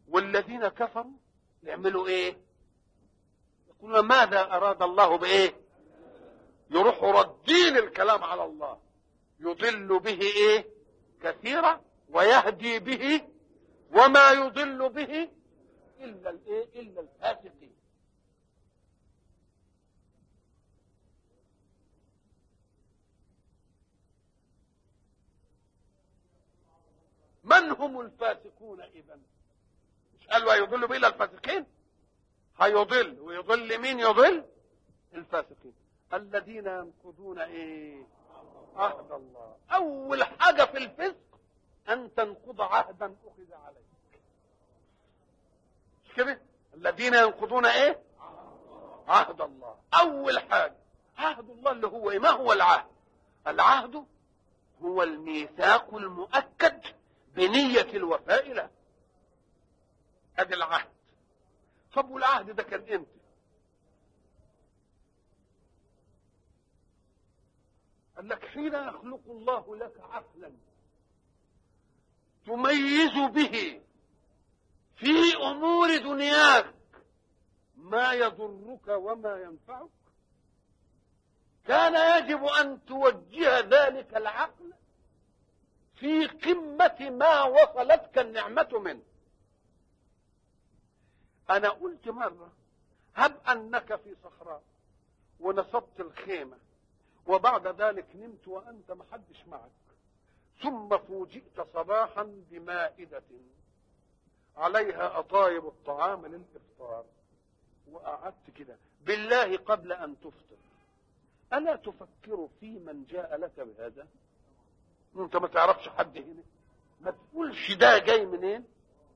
والذين كفروا يعملوا ايه يقولون ماذا اراد الله بايه يروحوا ردين الكلام على الله يضل به ايه كثيرا ويهدي به وما يضل به الا الايه الا الفاسقين من هم الفاسقون اذا مش قالوا هيضل به الا الفاسقين هيضل ويضل مين يضل الفاسقين الذين ينقضون ايه عهد الله اول حاجه في الفسق ان تنقض عهدا اخذ عليك مش كده الذين ينقضون ايه عهد الله اول حاجه عهد الله اللي هو ايه ما هو العهد العهد هو الميثاق المؤكد بنية الوفاء له ادي العهد طب والعهد ده كان امتى قال لك حين يخلق الله لك عقلا تميز به في امور دنياك ما يضرك وما ينفعك كان يجب ان توجه ذلك العقل في قمة ما وصلتك النعمة منه أنا قلت مرة هب أنك في صحراء ونصبت الخيمة وبعد ذلك نمت وأنت محدش معك ثم فوجئت صباحا بمائدة عليها أطايب الطعام للإفطار وقعدت كده بالله قبل أن تفطر ألا تفكر في من جاء لك بهذا انت ما تعرفش حد هنا ما تقولش ده جاي منين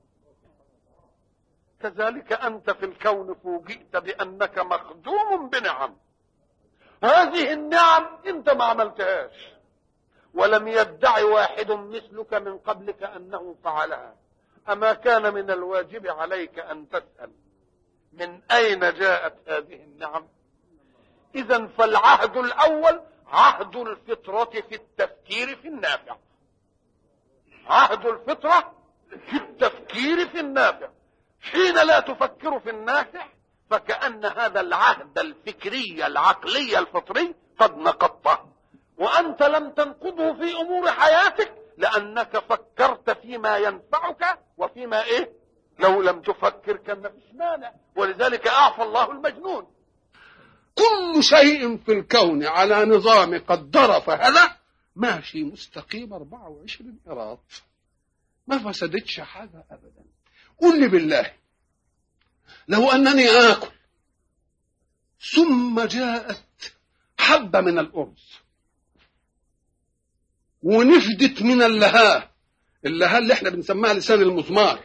كذلك انت في الكون فوجئت بانك مخدوم بنعم هذه النعم انت ما عملتهاش ولم يدعي واحد مثلك من قبلك انه فعلها اما كان من الواجب عليك ان تسال من اين جاءت هذه النعم اذا فالعهد الاول عهد الفطرة في التفكير في النافع عهد الفطرة في التفكير في النافع حين لا تفكر في النافع فكأن هذا العهد الفكري العقلي الفطري قد نقضته وأنت لم تنقضه في أمور حياتك لأنك فكرت فيما ينفعك وفيما إيه لو لم تفكر كان مفيش مانع ولذلك أعفى الله المجنون كل شيء في الكون على نظام قدر فهذا ماشي مستقيم 24 قراط ما فسدتش حاجة أبدا قل لي بالله لو أنني آكل ثم جاءت حبة من الأرز ونفدت من اللهاه اللهاه اللي احنا بنسميها لسان المزمار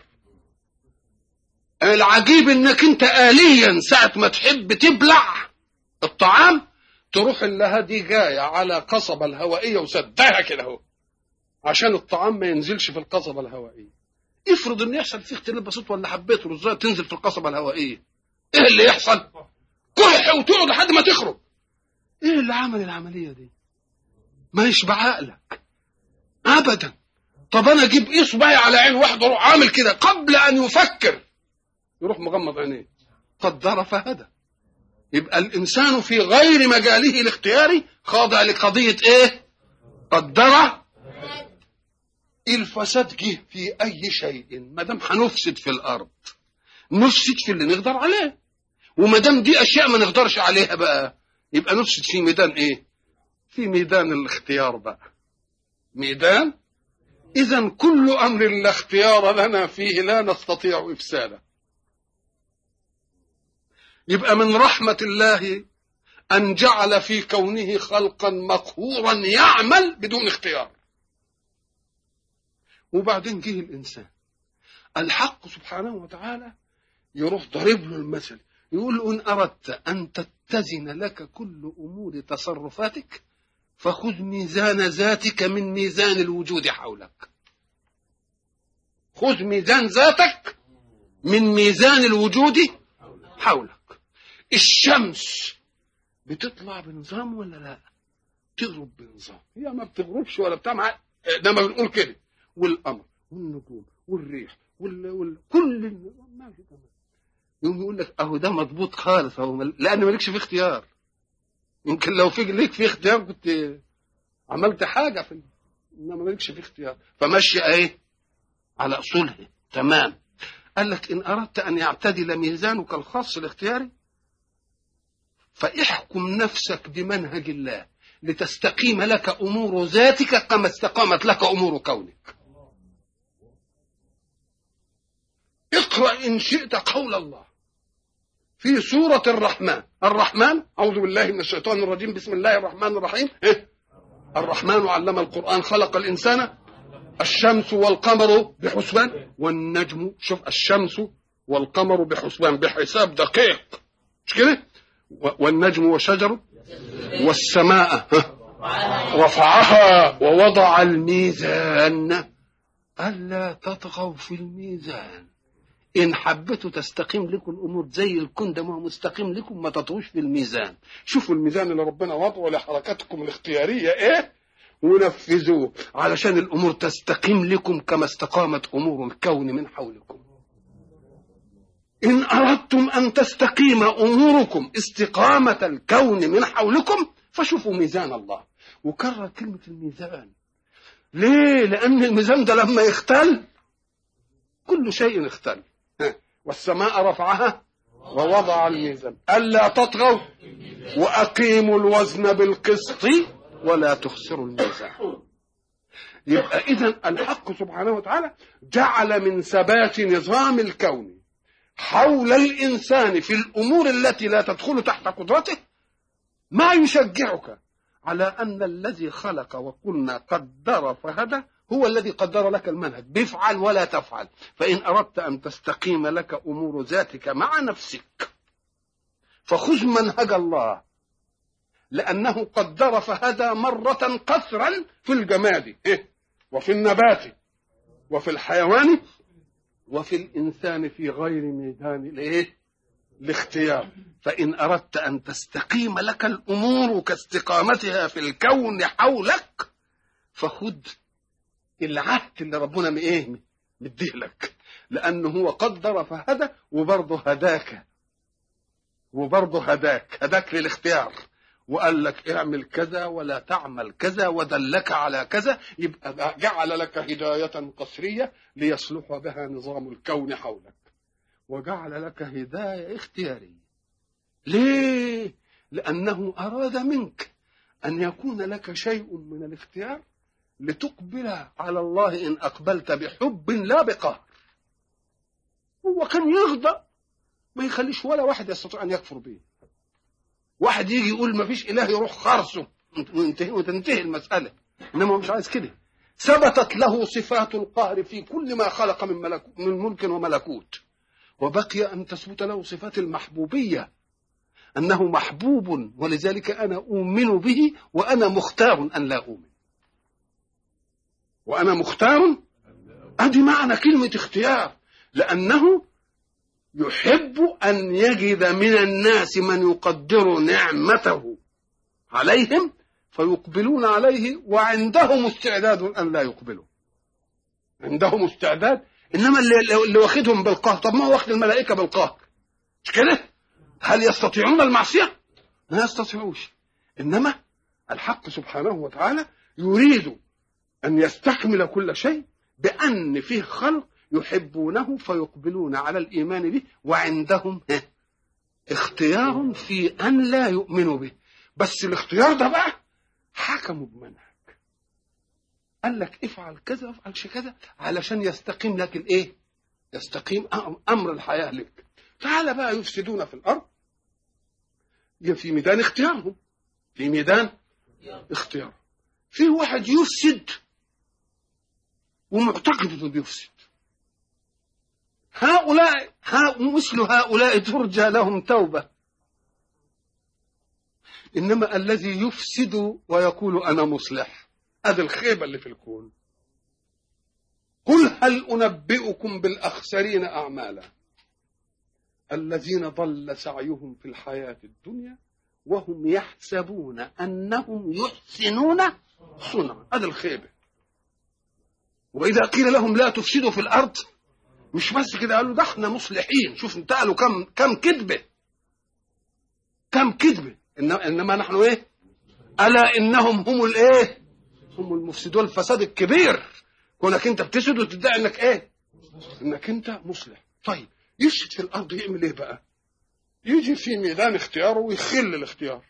العجيب انك انت آليا ساعة ما تحب تبلع الطعام تروح اللها دي جاية على قصبة الهوائية وسدها كده اهو عشان الطعام ما ينزلش في القصبة الهوائية افرض ان يحصل فيه اختلاف بسيط ولا حبيت رزاية تنزل في القصبة الهوائية ايه اللي يحصل كح وتقعد لحد ما تخرج ايه اللي عمل العملية دي ما يشبع عقلك ابدا طب انا اجيب اصبعي على عين واحد واروح عامل كده قبل ان يفكر يروح مغمض عينيه قدر فهدى يبقى الانسان في غير مجاله الاختياري خاضع لقضيه ايه قدر الفساد جه في اي شيء ما دام هنفسد في الارض نفسد في اللي نقدر عليه وما دام دي اشياء ما نقدرش عليها بقى يبقى نفسد في ميدان ايه في ميدان الاختيار بقى ميدان اذا كل امر لا اختيار لنا فيه لا نستطيع افساده يبقى من رحمة الله أن جعل في كونه خلقا مقهورا يعمل بدون اختيار وبعدين جه الإنسان الحق سبحانه وتعالى يروح ضرب له المثل يقول إن أردت أن تتزن لك كل أمور تصرفاتك فخذ ميزان ذاتك من ميزان الوجود حولك خذ ميزان ذاتك من ميزان الوجود حولك الشمس بتطلع بنظام ولا لا تغرب بنظام هي ما بتغربش ولا بتاع ده ما بنقول كده والقمر والنجوم والريح وال... وال... كل ال- ماشي تمام يقوم يقول لك اهو ده مضبوط خالص اهو مل... لان مالكش فيه اختيار يمكن لو في ليك فيه اختيار كنت عملت حاجه في انما مالكش فيه اختيار فمشي ايه على اصولها تمام قال لك ان اردت ان يعتدل ميزانك الخاص الاختياري فاحكم نفسك بمنهج الله لتستقيم لك امور ذاتك كما استقامت لك امور كونك اقرا ان شئت قول الله في سوره الرحمن الرحمن اعوذ بالله من الشيطان الرجيم بسم الله الرحمن الرحيم إيه؟ الرحمن علم القران خلق الانسان الشمس والقمر بحسبان والنجم شوف الشمس والقمر بحسبان بحساب دقيق مش كده و- والنجم والشجر والسماء ها؟ رفعها ووضع الميزان ألا تطغوا في الميزان إن حبيتوا تستقيم لكم الأمور زي الكون ده ما هو مستقيم لكم ما تطغوش في الميزان شوفوا الميزان اللي ربنا وضعه لحركاتكم الاختيارية إيه ونفذوه علشان الأمور تستقيم لكم كما استقامت أمور الكون من حولكم إن أردتم أن تستقيم أموركم استقامة الكون من حولكم فشوفوا ميزان الله وكرر كلمة الميزان ليه؟ لأن الميزان ده لما يختل كل شيء اختل ها. والسماء رفعها ووضع الميزان ألا تطغوا وأقيموا الوزن بالقسط ولا تخسروا الميزان يبقى إذا الحق سبحانه وتعالى جعل من ثبات نظام الكون حول الإنسان في الأمور التي لا تدخل تحت قدرته ما يشجعك على أن الذي خلق وقلنا قدر فهدى هو الذي قدر لك المنهج بفعل ولا تفعل فإن أردت أن تستقيم لك أمور ذاتك مع نفسك فخذ منهج الله لأنه قدر فهدى مرة قصرا في الجماد إيه؟ وفي النبات وفي الحيوان وفي الإنسان في غير ميدان الإيه؟ الاختيار فإن أردت أن تستقيم لك الأمور كاستقامتها في الكون حولك فخذ العهد اللي ربنا م- إيه مديه لك لأنه هو قدر فهدى وبرضه هداك وبرضه هداك هداك للاختيار وقال لك اعمل كذا ولا تعمل كذا ودلك على كذا يبقى جعل لك هداية قصرية ليصلح بها نظام الكون حولك وجعل لك هداية اختيارية ليه؟ لأنه أراد منك أن يكون لك شيء من الاختيار لتقبل على الله إن أقبلت بحب لا بقهر هو كان يغضب ما يخليش ولا واحد يستطيع أن يكفر به واحد يجي يقول ما فيش إله يروح خرسه وتنتهي, وتنتهي المسألة إنما هو مش عايز كده ثبتت له صفات القهر في كل ما خلق من, ملك من ملك وملكوت وبقي أن تثبت له صفات المحبوبية أنه محبوب ولذلك أنا أؤمن به وأنا مختار أن لا أؤمن وأنا مختار أدي معنى كلمة اختيار لأنه يحب أن يجد من الناس من يقدر نعمته عليهم فيقبلون عليه وعندهم استعداد أن لا يقبلوا عندهم استعداد إنما اللي, اللي واخدهم بالقهر طب ما هو واخد الملائكة بالقهر مش كده هل يستطيعون المعصية ما يستطيعوش إنما الحق سبحانه وتعالى يريد أن يستكمل كل شيء بأن فيه خلق يحبونه فيقبلون على الإيمان به وعندهم اختيار في أن لا يؤمنوا به بس الاختيار ده بقى حكموا بمنهج قال لك افعل كذا افعلش كذا علشان يستقيم لك الايه يستقيم امر الحياه لك تعال بقى يفسدون في الارض في ميدان اختيارهم في ميدان اختيار في واحد يفسد ومعتقد انه بيفسد هؤلاء مثل هؤلاء ترجى لهم توبه انما الذي يفسد ويقول انا مصلح هذه الخيبه اللي في الكون قل هل انبئكم بالاخسرين اعمالا الذين ضل سعيهم في الحياه الدنيا وهم يحسبون انهم يحسنون صنعا هذه الخيبه واذا قيل لهم لا تفسدوا في الارض مش بس كده قالوا ده احنا مصلحين شوف انتقلوا كم كم كذبه كم كذبه إنما, انما نحن ايه الا انهم هم الايه هم المفسدون الفساد الكبير كونك انت بتسد وتدعي انك ايه انك انت مصلح طيب يفسد في الارض يعمل ايه بقى يجي في ميدان اختياره ويخل الاختيار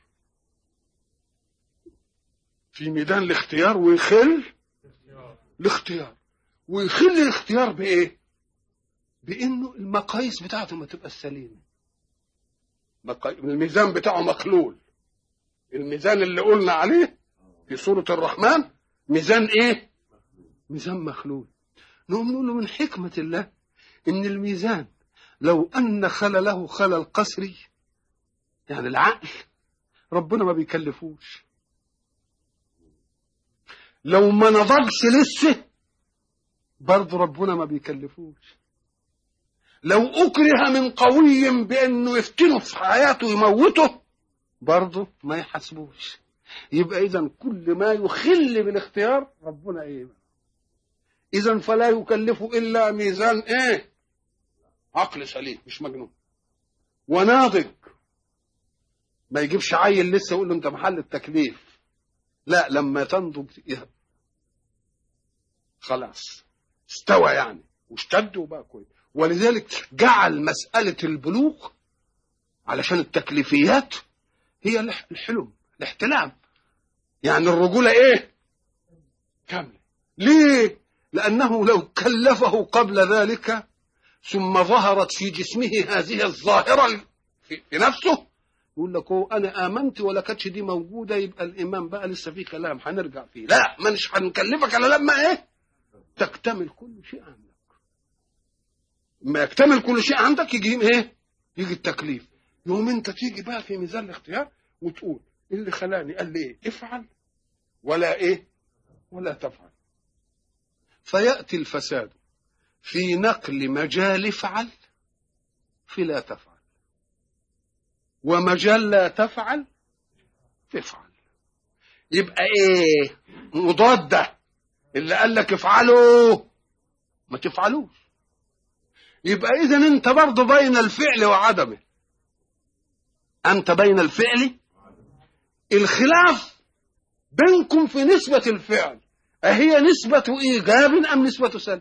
في ميدان الاختيار ويخل الاختيار ويخل الاختيار بايه بانه المقاييس بتاعته ما تبقى سليمه مقا... الميزان بتاعه مخلول الميزان اللي قلنا عليه في سورة الرحمن ميزان ايه ميزان مخلول نقوم نقول له من حكمة الله ان الميزان لو ان خلله خلل قسري يعني العقل ربنا ما بيكلفوش لو ما نضجش لسه برضه ربنا ما بيكلفوش لو أكره من قوي بأنه يفتنه في حياته يموته برضه ما يحاسبوش يبقى إذا كل ما يخل بالاختيار ربنا إيه إذا فلا يكلف إلا ميزان إيه عقل سليم مش مجنون وناضج ما يجيبش عيل لسه يقول له أنت محل التكليف لا لما تنضج خلاص استوى يعني واشتد وبقى كويس ولذلك جعل مسألة البلوغ علشان التكليفيات هي الحلم الاحتلام يعني الرجولة ايه كاملة ليه لأنه لو كلفه قبل ذلك ثم ظهرت في جسمه هذه الظاهرة في, في نفسه يقول لك هو أنا آمنت ولا كانتش دي موجودة يبقى الإيمان بقى لسه فيه كلام هنرجع فيه لا ما مش هنكلفك إلا لما إيه تكتمل كل شيء عندك ما يكتمل كل شيء عندك يجي ايه يجي التكليف يوم انت تيجي بقى في ميزان الاختيار وتقول اللي خلاني قال لي ايه افعل ولا ايه ولا تفعل فياتي الفساد في نقل مجال افعل في لا تفعل ومجال لا تفعل تفعل يبقى ايه مضاده اللي قال لك افعلوا ما تفعلوش يبقى اذا انت برضه بين الفعل وعدمه انت بين الفعل الخلاف بينكم في نسبة الفعل أهي نسبة إيجاب أم نسبة سلب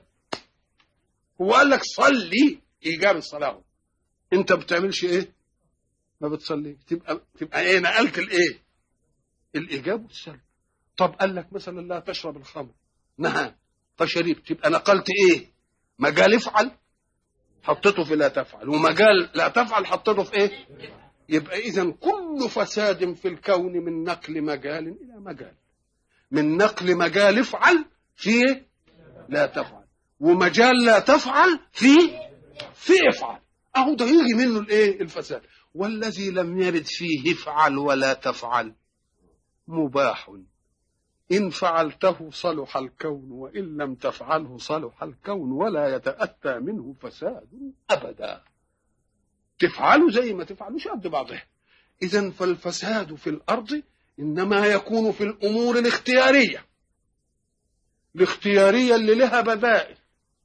هو قال لك صلي إيجاب الصلاة أنت بتعملش إيه ما بتصليش تبقى تبقى إيه نقلت الإيه الإيجاب والسلب طب قال لك مثلا لا تشرب الخمر نهى فشربت تبقى نقلت إيه مجال افعل حطيته في لا تفعل ومجال لا تفعل حطيته في ايه يبقى اذا كل فساد في الكون من نقل مجال الى مجال من نقل مجال افعل في لا تفعل ومجال لا تفعل في في افعل اهو ده يجي منه الايه الفساد والذي لم يرد فيه افعل ولا تفعل مباح إن فعلته صلح الكون وإن لم تفعله صلح الكون ولا يتأتى منه فساد أبدا تفعلوا زي ما تفعلوش قد بعضها إذا فالفساد في الأرض إنما يكون في الأمور الاختيارية الاختيارية اللي لها بدائل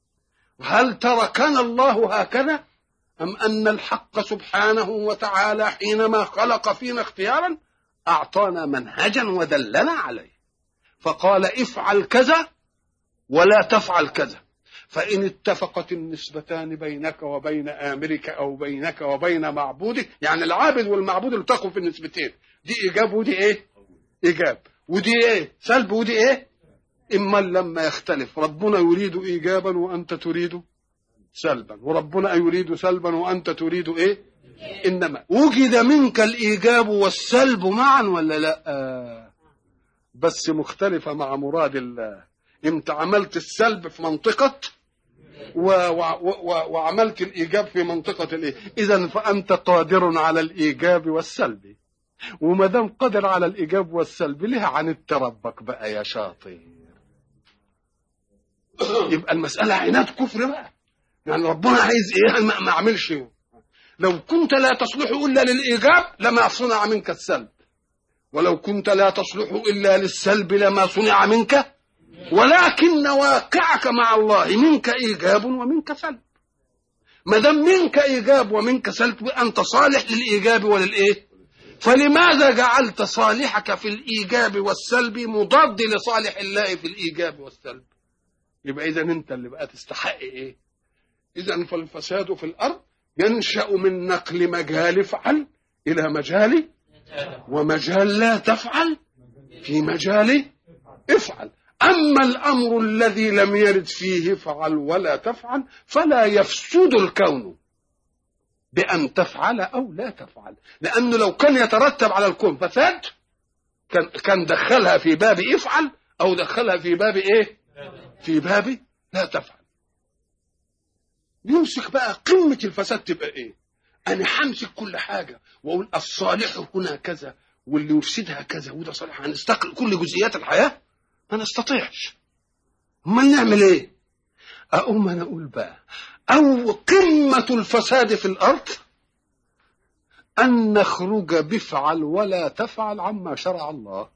هل تركنا الله هكذا أم أن الحق سبحانه وتعالى حينما خلق فينا اختيارا أعطانا منهجا ودلنا عليه فقال افعل كذا ولا تفعل كذا فإن اتفقت النسبتان بينك وبين آمرك أو بينك وبين معبودك يعني العابد والمعبود التقوا في النسبتين دي إيجاب ودي إيه إيجاب ودي إيه سلب ودي إيه إما لما يختلف ربنا يريد إيجابا وأنت تريد سلبا وربنا يريد سلبا وأنت تريد إيه إنما وجد منك الإيجاب والسلب معا ولا لا بس مختلفة مع مراد الله انت عملت السلب في منطقة و و و وعملت الإيجاب في منطقة الإيه إذا فأنت قادر على الإيجاب والسلب وما دام قادر على الإيجاب والسلب ليه عندت ربك بقى يا شاطر يبقى المسألة عناد كفر بقى يعني ربنا عايز إيه ما, ما أعملش لو كنت لا تصلح إلا للإيجاب لما صنع منك السلب ولو كنت لا تصلح إلا للسلب لما صنع منك ولكن واقعك مع الله منك إيجاب ومنك سلب ما دام منك ايجاب ومنك سلب انت صالح للايجاب وللايه فلماذا جعلت صالحك في الايجاب والسلب مضاد لصالح الله في الايجاب والسلب يبقى اذا انت اللي بقى تستحق ايه اذا فالفساد في الارض ينشا من نقل مجال افعل الى مجال ومجال لا تفعل في مجال افعل أما الأمر الذي لم يرد فيه فعل ولا تفعل فلا يفسد الكون بأن تفعل أو لا تفعل لأنه لو كان يترتب على الكون فساد كان كان دخلها في باب افعل أو دخلها في باب إيه؟ في باب لا تفعل يمسك بقى قمة الفساد تبقى إيه؟ أنا همسك كل حاجة وأقول الصالح هنا كذا واللي يفسدها كذا وده صالح هنستقل كل جزئيات الحياة ما نستطيعش امال نعمل ايه اقوم انا اقول بقى او قمه الفساد في الارض ان نخرج بفعل ولا تفعل عما شرع الله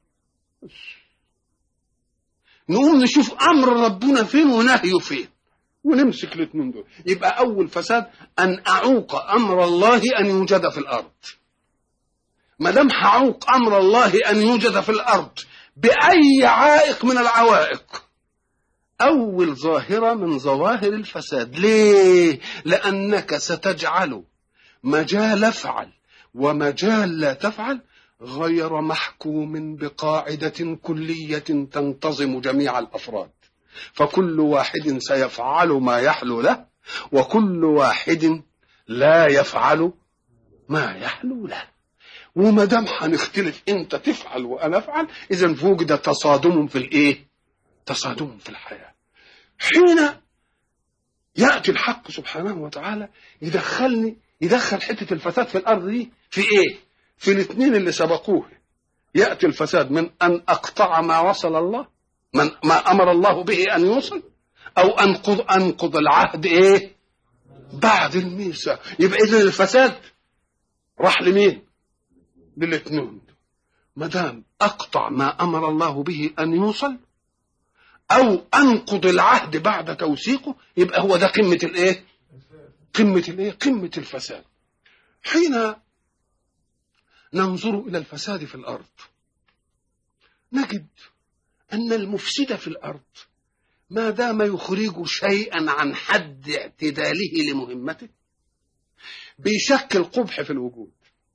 نقوم نشوف امر ربنا فين ونهيه فين ونمسك الاثنين دول يبقى اول فساد ان اعوق امر الله ان يوجد في الارض ما دام هعوق امر الله ان يوجد في الارض بأي عائق من العوائق أول ظاهرة من ظواهر الفساد ليه؟ لأنك ستجعل مجال افعل ومجال لا تفعل غير محكوم بقاعدة كلية تنتظم جميع الأفراد فكل واحد سيفعل ما يحلو له وكل واحد لا يفعل ما يحلو له وما دام هنختلف انت تفعل وانا افعل اذا فوجد تصادم في الايه؟ تصادم في الحياه. حين ياتي الحق سبحانه وتعالى يدخلني يدخل حته الفساد في الارض دي في ايه؟ في الاثنين اللي سبقوه. ياتي الفساد من ان اقطع ما وصل الله من ما امر الله به ان يوصل او انقض انقض العهد ايه؟ بعد الميثاق يبقى اذا الفساد راح لمين؟ للاثنين ما دام اقطع ما امر الله به ان يوصل او انقض العهد بعد توثيقه يبقى هو ده قمه الايه قمه الايه قمه الفساد حين ننظر الى الفساد في الارض نجد ان المفسد في الارض ما دام يخرج شيئا عن حد اعتداله لمهمته بيشكل قبح في الوجود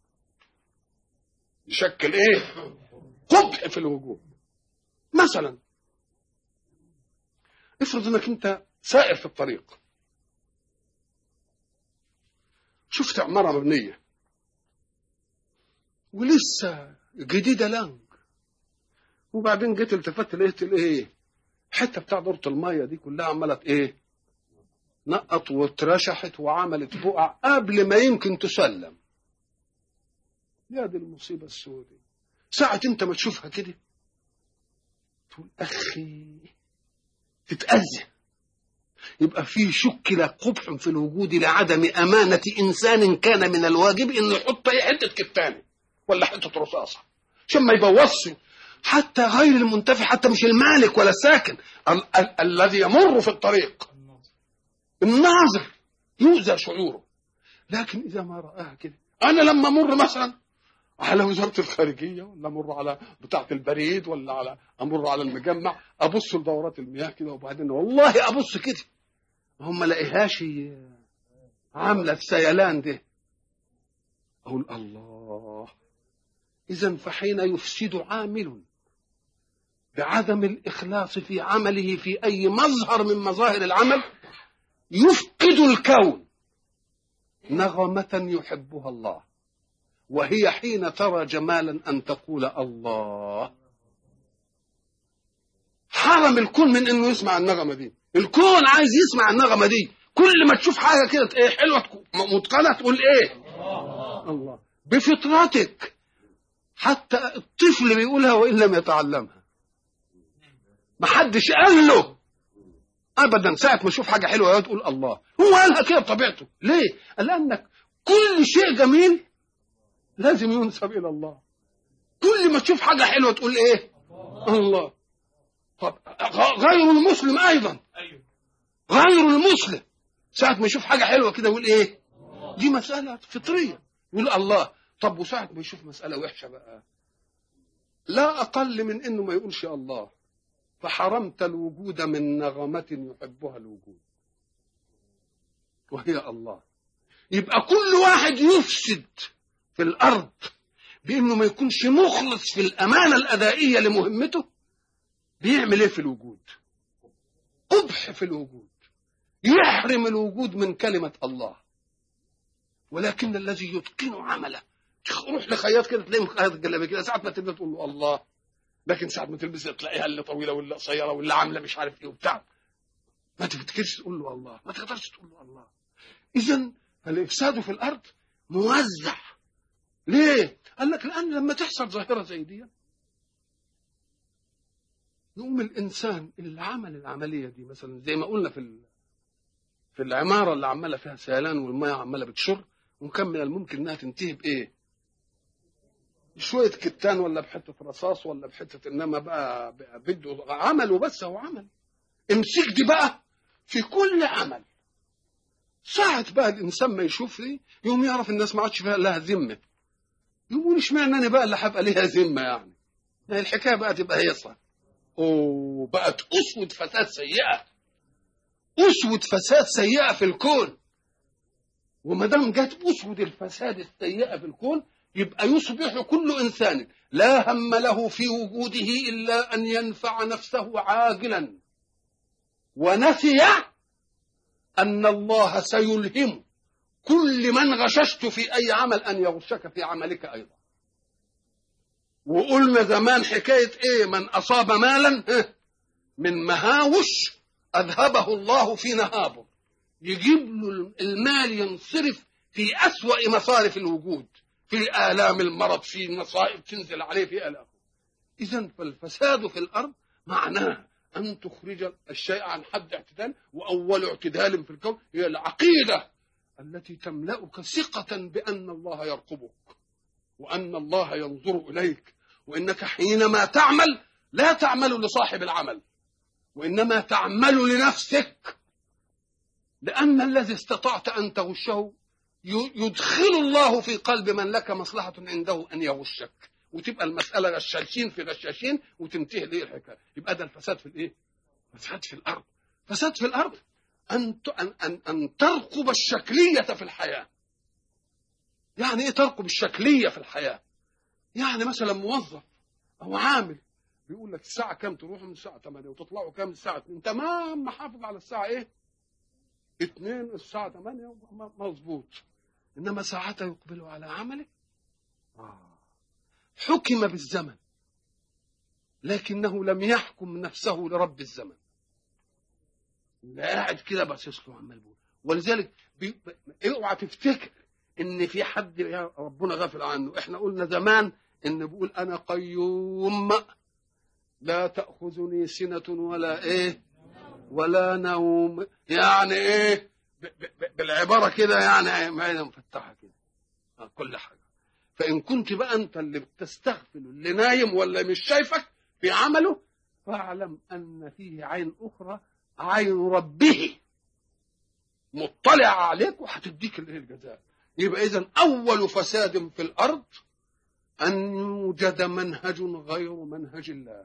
يشكل ايه قبح في الوجود مثلا افرض انك انت سائر في الطريق شفت عمارة مبنية ولسه جديدة لانج وبعدين جيت التفت لقيت الايه حتة بتاع دورة المية دي كلها عملت ايه نقط واترشحت وعملت بقع قبل ما يمكن تسلم يا دي المصيبة السوداء ساعة انت ما تشوفها كده تقول اخي تتأذى يبقى في شكل قبح في الوجود لعدم أمانة إنسان كان من الواجب إنه يحط أي حتة كتانة ولا حتة رصاصة عشان ما يبوظش حتى غير المنتفع حتى مش المالك ولا الساكن ال- ال- الذي يمر في الطريق الناظر يؤذى شعوره لكن إذا ما رآها كده أنا لما أمر مثلا على وزارة الخارجية ولا أمر على بتاعة البريد ولا على أمر على المجمع أبص لدورات المياه كده وبعدين والله أبص كده هم لاقيهاش عاملة السيلان ده أقول الله إذا فحين يفسد عامل بعدم الإخلاص في عمله في أي مظهر من مظاهر العمل يفقد الكون نغمة يحبها الله وهي حين ترى جمالا أن تقول الله حرم الكون من انه يسمع النغمه دي الكون عايز يسمع النغمه دي كل ما تشوف حاجه كده ايه حلوه تكون متقنه تقول ايه الله بفطرتك حتى الطفل بيقولها وان لم يتعلمها ما حدش قال له ابدا ساعه ما يشوف حاجه حلوه يقعد يقول الله هو قالها كده بطبيعته ليه قال لانك كل شيء جميل لازم ينسب الى الله كل ما تشوف حاجه حلوه تقول ايه الله طب غ- غير المسلم ايضا غير المسلم ساعة ما يشوف حاجة حلوة كده يقول ايه دي مسألة فطرية يقول الله طب وساعة ما يشوف مسألة وحشة بقى لا أقل من إنه ما يقولش الله فحرمت الوجود من نغمة يحبها الوجود وهي الله يبقى كل واحد يفسد في الأرض بإنه ما يكونش مخلص في الأمانة الأدائية لمهمته بيعمل إيه في الوجود قبح في الوجود يحرم الوجود من كلمة الله ولكن الذي يتقن عمله روح لخياط كده تلاقيه مخيط الجلابيه كده ساعة ما تلبس تقول له الله لكن ساعة ما تلبس تلاقيها اللي طويلة واللي قصيرة واللي عاملة مش عارف ايه وبتاع ما تفتكرش تقول له الله ما تقدرش تقول له الله إذا الإفساد في الأرض موزع ليه؟ قال لك لأن لما تحصل ظاهرة زي دي يقوم الإنسان اللي عمل العملية دي مثلا زي ما قلنا في ال... في العمارة اللي عمالة فيها سيلان والمية عمالة بتشر وكان من الممكن إنها تنتهي بإيه؟ شوية كتان ولا بحتة رصاص ولا بحتة إنما بقى بقى بده عمل وبس هو عمل امسك دي بقى في كل عمل ساعة بقى الإنسان ما يشوف دي يقوم يعرف الناس ما عادش فيها لها ذمة يقول اشمعنى أنا بقى اللي هبقى ليها ذمة يعني يعني الحكاية بقى تبقى هيصة أوه بقت أسود فساد سيئة أسود فساد سيئة في الكون وما دام جت أسود الفساد السيئة في الكون يبقى يصبح كل إنسان لا هم له في وجوده إلا أن ينفع نفسه عاجلا ونسي أن الله سيلهم كل من غششت في أي عمل أن يغشك في عملك أيضا وقلنا زمان حكاية إيه من أصاب مالا من مهاوش أذهبه الله في نهابه يجيب له المال ينصرف في أسوأ مصارف الوجود في آلام المرض في مصائب تنزل عليه في آلام إذا فالفساد في الأرض معناه أن تخرج الشيء عن حد اعتدال وأول اعتدال في الكون هي العقيدة التي تملأك ثقة بأن الله يرقبك وأن الله ينظر إليك وإنك حينما تعمل لا تعمل لصاحب العمل وإنما تعمل لنفسك لأن الذي استطعت أن تغشه يدخل الله في قلب من لك مصلحة عنده أن يغشك وتبقى المسألة غشاشين في غشاشين وتنتهي ليه الحكاية يبقى ده الفساد في الإيه؟ فساد في الأرض فساد في الأرض أن أن أن, أن ترقب الشكلية في الحياة يعني إيه ترقب الشكلية في الحياة؟ يعني مثلا موظف أو عامل بيقول لك الساعة كام تروحوا من الساعة 8 وتطلعوا كام الساعة 2 تمام محافظ على الساعة إيه؟ 2 الساعة 8 مظبوط إنما ساعتها يقبل على عمله آه. حكم بالزمن لكنه لم يحكم نفسه لرب الزمن لا قاعد كده باصص له عمال بيقول ولذلك بي... اوعى تفتكر ان في حد ربنا غافل عنه احنا قلنا زمان ان بيقول انا قيوم لا تاخذني سنه ولا ايه ولا نوم يعني ايه ب... ب... بالعباره كده يعني ما مفتحه كده كل حاجه فإن كنت بقى أنت اللي بتستغفل اللي نايم ولا مش شايفك في عمله فاعلم أن فيه عين أخرى عين ربه مطلع عليك وهتديك الجزاء يبقى إذا أول فساد في الأرض أن يوجد منهج غير منهج الله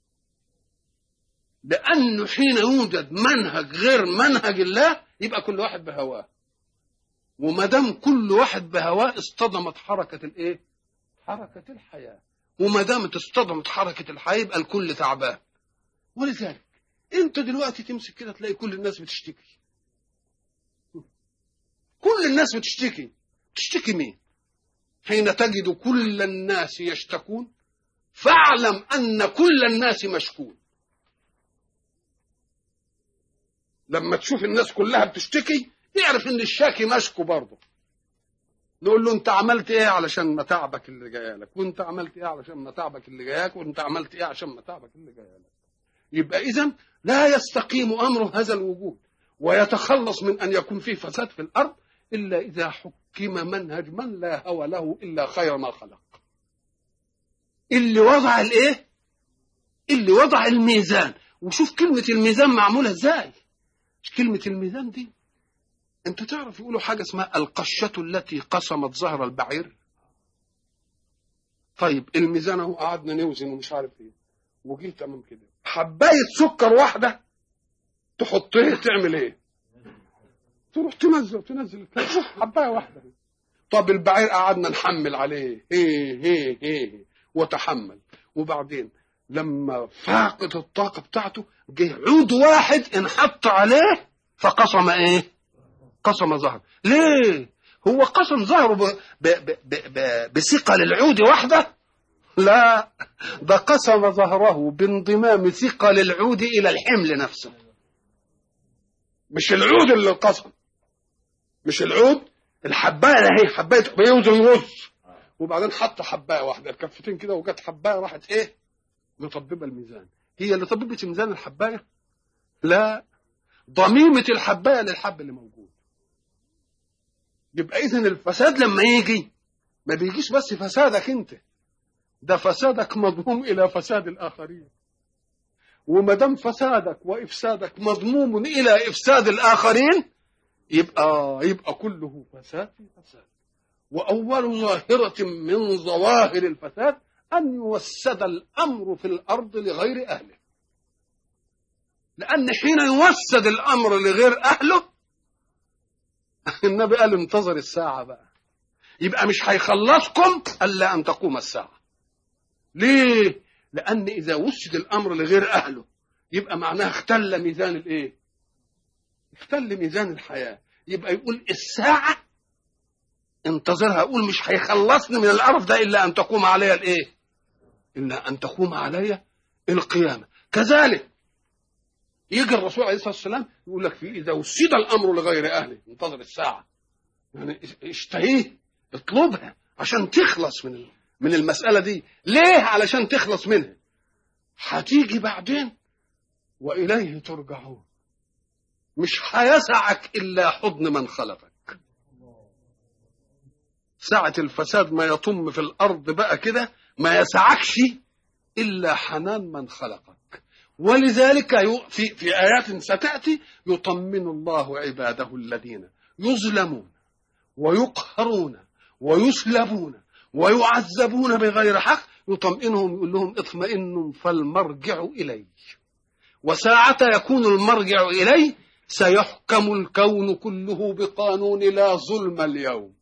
لأنه حين يوجد منهج غير منهج الله يبقى كل واحد بهواه وما دام كل واحد بهواه اصطدمت حركة الايه؟ حركة الحياة وما دامت اصطدمت حركة الحياة يبقى الكل تعبان ولذلك انت دلوقتي تمسك كده تلاقي كل الناس بتشتكي كل الناس بتشتكي تشتكي مين؟ حين تجد كل الناس يشتكون فاعلم ان كل الناس مشكون لما تشوف الناس كلها بتشتكي يعرف ان الشاكي مشكو برضه نقول له انت عملت ايه علشان متاعبك اللي جايه لك وانت عملت ايه علشان متاعبك اللي جاياك وانت عملت ايه عشان متاعبك اللي جايه لك يبقى اذا لا يستقيم امر هذا الوجود ويتخلص من ان يكون فيه فساد في الارض الا اذا حكم منهج من لا هوى له الا خير ما خلق اللي وضع الايه اللي وضع الميزان وشوف كلمه الميزان معموله ازاي كلمه الميزان دي انت تعرف يقولوا حاجه اسمها القشه التي قسمت ظهر البعير طيب الميزان اهو قعدنا نوزن ومش عارف ايه وجيت امام كده حبايه سكر واحده تحط ايه تعمل ايه تروح تنزل تنزل حبايه واحده طب البعير قعدنا نحمل عليه هي هي هي وتحمل وبعدين لما فاقت الطاقه بتاعته جه عود واحد انحط عليه فقسم ايه قسم ظهره ليه هو قسم ظهره ب... ب... ب... ب... بثقل العود واحده لا ده قسم ظهره بانضمام ثقل العود الى الحمل نفسه مش العود اللي قسم مش العود الحبايه اهي حبايه بيوزن رز وبعدين حط حبايه واحده الكفتين كده وجت حبايه راحت ايه مطببه الميزان هي اللي طببت ميزان الحبايه لا ضميمه الحبايه للحب اللي موجود يبقى اذا الفساد لما يجي ما بيجيش بس فسادك انت ده فسادك مضموم الى فساد الاخرين وما دام فسادك وافسادك مضموم الى افساد الاخرين يبقى يبقى كله فساد في فساد واول ظاهره من ظواهر الفساد ان يوسد الامر في الارض لغير اهله لان حين يوسد الامر لغير اهله النبي قال انتظر الساعه بقى يبقى مش هيخلصكم الا ان تقوم الساعه ليه لان اذا وسد الامر لغير اهله يبقى معناها اختل ميزان الايه اختل ميزان الحياه يبقى يقول الساعه انتظرها اقول مش هيخلصني من القرف ده الا ان تقوم علي الايه الا ان تقوم علي القيامه كذلك يجي الرسول عليه الصلاه والسلام يقول لك في اذا وسد الامر لغير اهله انتظر الساعه يعني اشتهيه اطلبها عشان تخلص من من المساله دي ليه علشان تخلص منها هتيجي بعدين واليه ترجعون مش هيسعك الا حضن من خلقك ساعة الفساد ما يطم في الأرض بقى كده ما يسعكش إلا حنان من خلقك ولذلك في في آيات ستأتي يطمن الله عباده الذين يظلمون ويقهرون ويسلبون ويعذبون بغير حق يطمئنهم يقول لهم اطمئنوا فالمرجع إلي وساعة يكون المرجع إلي سيحكم الكون كله بقانون لا ظلم اليوم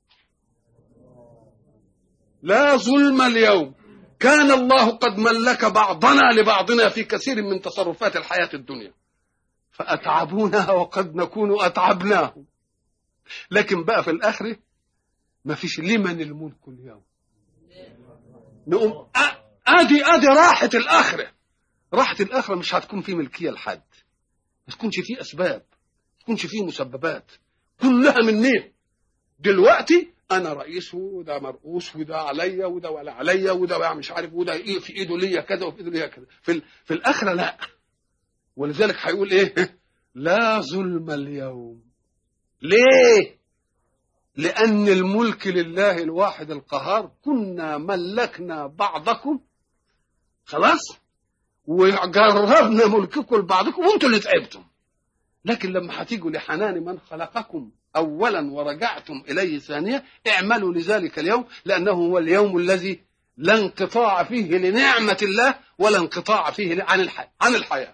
لا ظلم اليوم كان الله قد ملك بعضنا لبعضنا في كثير من تصرفات الحياة الدنيا فأتعبونا وقد نكون أتعبناهم لكن بقى في الآخرة ما فيش لمن الملك اليوم نقوم ادي ادي راحة الآخرة راحة الآخرة مش هتكون في ملكية لحد ما تكونش فيه أسباب ما تكونش فيه مسببات كلها منين دلوقتي انا رئيس وده مرؤوس وده عليا وده ولا عليا وده مش عارف وده ايه في ايده ليا كذا وفي ايده ليا كذا في في الاخره لا ولذلك هيقول ايه لا ظلم اليوم ليه لان الملك لله الواحد القهار كنا ملكنا بعضكم خلاص وجربنا ملككم لبعضكم وانتوا اللي تعبتم لكن لما هتيجوا لحنان من خلقكم اولا ورجعتم اليه ثانيه اعملوا لذلك اليوم لانه هو اليوم الذي لا انقطاع فيه لنعمه الله ولا انقطاع فيه عن الحياه عن الحياه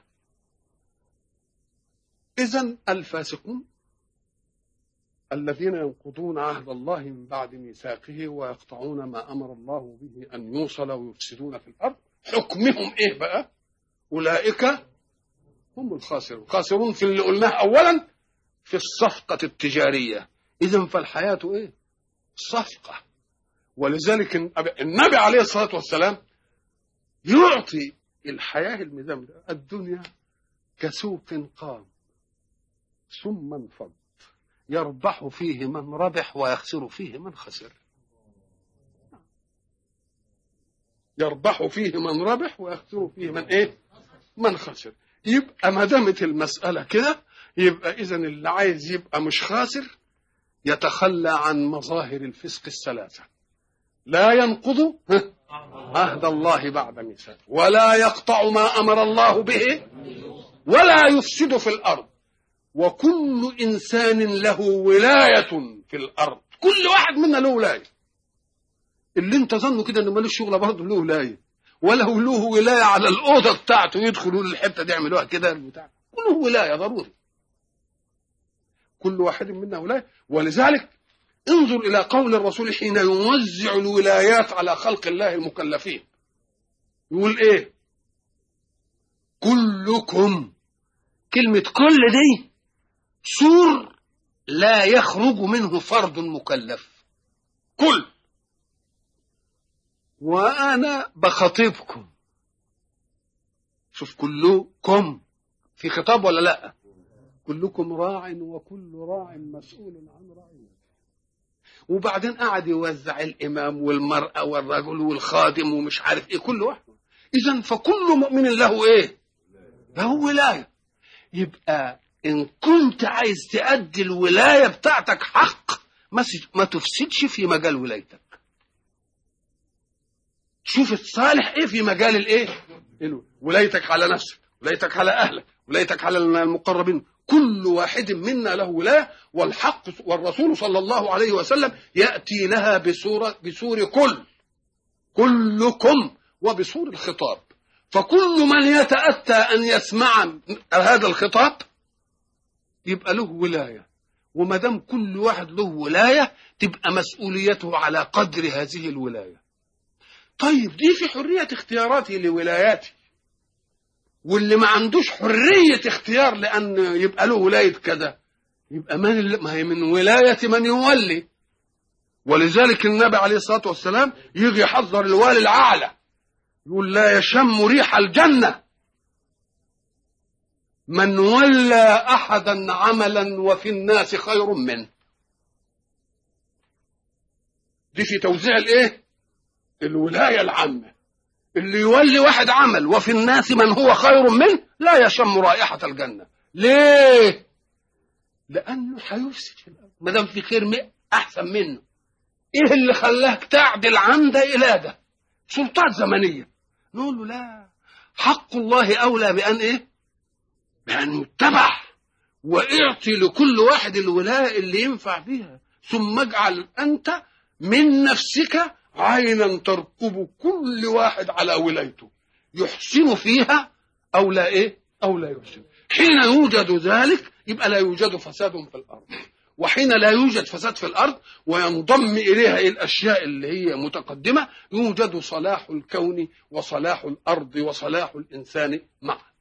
اذا الفاسقون الذين ينقضون عهد الله من بعد ميثاقه ويقطعون ما امر الله به ان يوصل ويفسدون في الارض حكمهم ايه بقى اولئك هم الخاسرون خاسرون في اللي قلناه اولا في الصفقة التجارية إذا فالحياة إيه صفقة ولذلك النبي عليه الصلاة والسلام يعطي الحياة الميزان الدنيا كسوق قام ثم انفض يربح فيه من ربح ويخسر فيه من خسر يربح فيه من ربح ويخسر فيه من ايه من خسر يبقى ما دامت المسألة كده يبقى إذا اللي عايز يبقى مش خاسر يتخلى عن مظاهر الفسق الثلاثة لا ينقض عهد الله بعد ميثاقه ولا يقطع ما أمر الله به ولا يفسد في الأرض وكل إنسان له ولاية في الأرض كل واحد منا له ولاية اللي انت ظنه كده انه ملوش شغله برضه له ولايه وله له ولايه على الاوضه بتاعته يدخلوا الحته دي يعملوها كده البتاع كله ولايه ضروري كل واحد منا ولايه ولذلك انظر الى قول الرسول حين يوزع الولايات على خلق الله المكلفين يقول ايه كلكم كلمه كل دي سور لا يخرج منه فرد مكلف كل وانا بخاطبكم شوف كلكم في خطاب ولا لا كلكم راع وكل راع مسؤول عن رعيته وبعدين قعد يوزع الامام والمراه والرجل والخادم ومش عارف ايه كل واحد اذا فكل مؤمن له ايه له ولايه يبقى ان كنت عايز تأدي الولايه بتاعتك حق ما تفسدش في مجال ولايتك شوف الصالح ايه في مجال الايه ولايتك على نفسك ولايتك على اهلك ولايتك على المقربين كل واحد منا له ولايه والحق والرسول صلى الله عليه وسلم ياتي لها بصوره بصور كل كلكم وبصور الخطاب فكل من يتاتى ان يسمع هذا الخطاب يبقى له ولايه وما دام كل واحد له ولايه تبقى مسؤوليته على قدر هذه الولايه طيب دي في حرية اختياراتي لولاياتي واللي ما عندوش حرية اختيار لأن يبقى له ولاية كذا يبقى من ما هي من ولاية من يولي ولذلك النبي عليه الصلاة والسلام يجي يحذر الوالي الأعلى يقول لا يشم ريح الجنة من ولى أحدا عملا وفي الناس خير منه دي في توزيع الايه الولاية العامة اللي يولي واحد عمل وفي الناس من هو خير منه لا يشم رائحة الجنة ليه لأنه هيفسد في الأرض ما دام في خير أحسن منه إيه اللي خلاك تعدل عن ده إلى ده سلطات زمنية نقول له لا حق الله أولى بأن إيه بأن يتبع واعطي لكل واحد الولاية اللي ينفع بيها ثم اجعل أنت من نفسك عينا ترقب كل واحد على ولايته يحسن فيها او لا ايه او لا يحسن حين يوجد ذلك يبقى لا يوجد فساد في الارض وحين لا يوجد فساد في الارض وينضم اليها الاشياء اللي هي متقدمه يوجد صلاح الكون وصلاح الارض وصلاح الانسان معا